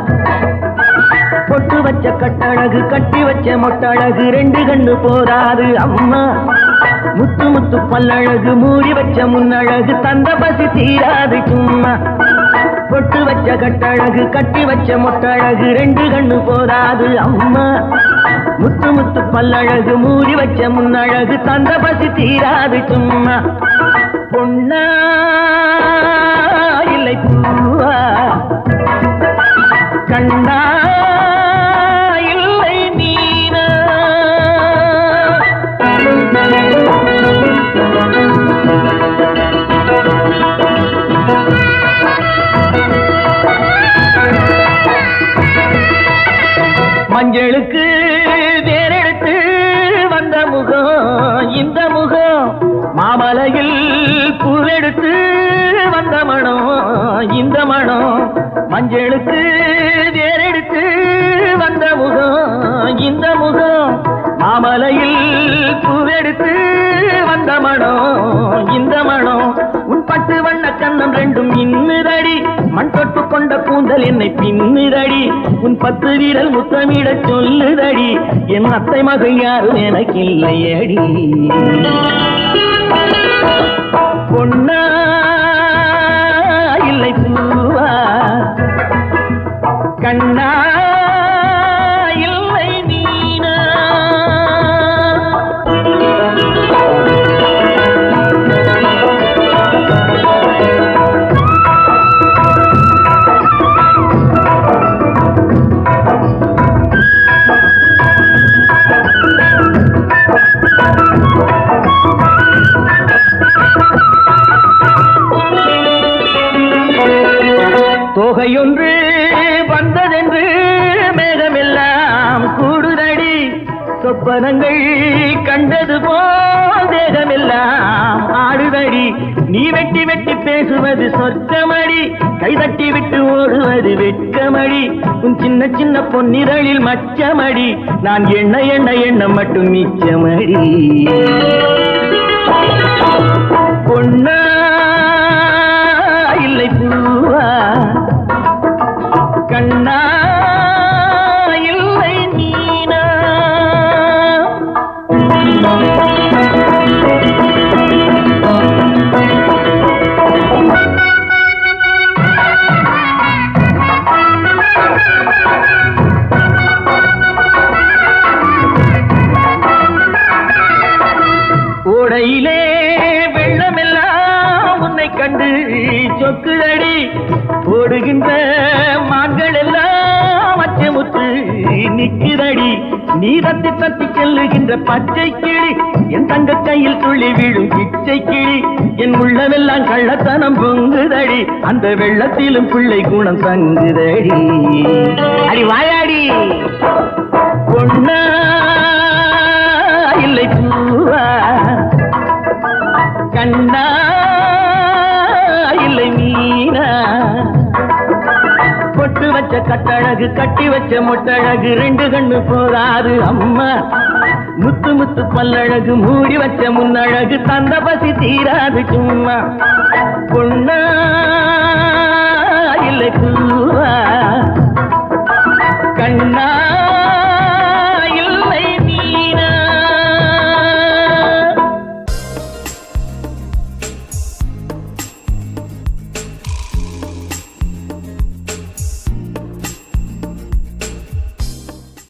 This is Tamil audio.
பொட்டு வச்ச கட்டழகு கட்டி வச்ச மொட்டழகு ரெண்டு கண்ணு போராது அம்மா முத்து முத்து பல்லழகு மூடி வச்ச முன்னழகு தந்த பசி தீராது சும்மா பொட்டு வச்ச கட்டழகு கட்டி வச்ச மொட்டழகு ரெண்டு கண்ணு போராது அம்மா முத்து முத்து பல்லழகு மூடி வச்ச முன்னழகு தந்த பசி தீராது சும்மா பொன்னா இல்லை பூவா கண்ணா இல்லை மீனா மஞ்சளுக்கு வேறெடுத்து வந்த முகம் இந்த முகம் மாமலையில் பூவெடுத்து வந்த மனம் இந்த மனம் மஞ்சளுக்கு வேறெடுத்து வந்த முகம் இந்த முகம் மாமலையில் பூவெடுத்து வந்த மனம் இந்த மனம் உன் பட்டு வண்ண கண்ணம் ரெண்டும் இன்னுதடி மண் தொட்டு கொண்ட கூந்தல் என்னை பின்னுதடி உன் பத்து வீரல் முத்தமிட சொல்லுதடி என் அத்தை மகள் யாரும் எனக்கு இல்லையடி பொன்னா இல்லை பூவா கண்ணா இல்லை நீனா தொகையொன்று வந்ததென்று மேகமெல்லாம் கூடுதடி சொப்பனங்கள் கண்டது போல் தேகமெல்லாம் ஆடுதடி நீ வெட்டி வெட்டி பேசுவது சொர்க்கமடி கைதட்டி விட்டு ஓடுவது வெட்கமடி உன் சின்ன சின்ன பொன்னிரளில் மச்சமடி நான் எண்ண எண்ண எண்ண மட்டும் மிச்சமடி பொன்னா இல்லை பூவா கண்ணா இல்லை நீனா ஓடையிலே வெள்ளமெல்லாம் உன்னை கண்டு சொக்குதடி ஓடுகின்ற மான்கள் எல்லாம் அச்சமுத்து நிக்குதடி நீ தத்தி தத்தி செல்லுகின்ற பச்சை கிளி என் தங்க கையில் துள்ளி விழும் பிச்சை கிளி என் உள்ளமெல்லாம் கள்ளத்தனம் பொங்குதடி அந்த வெள்ளத்திலும் பிள்ளை குணம் தங்குதடி அடி வாயாடி பொன்னா இல்லை பூவா கண்ணா இல்லை மீனா பொட்டு வச்ச கட்டழகு கட்டி வச்ச மொட்டழகு ரெண்டு கண்ணு போதாது அம்மா முத்து முத்து பல்லழகு மூடி வச்ச முன்னழகு தந்த பசி தீராது சும்மா பொண்ணா இல்லை பூவா கண்ணா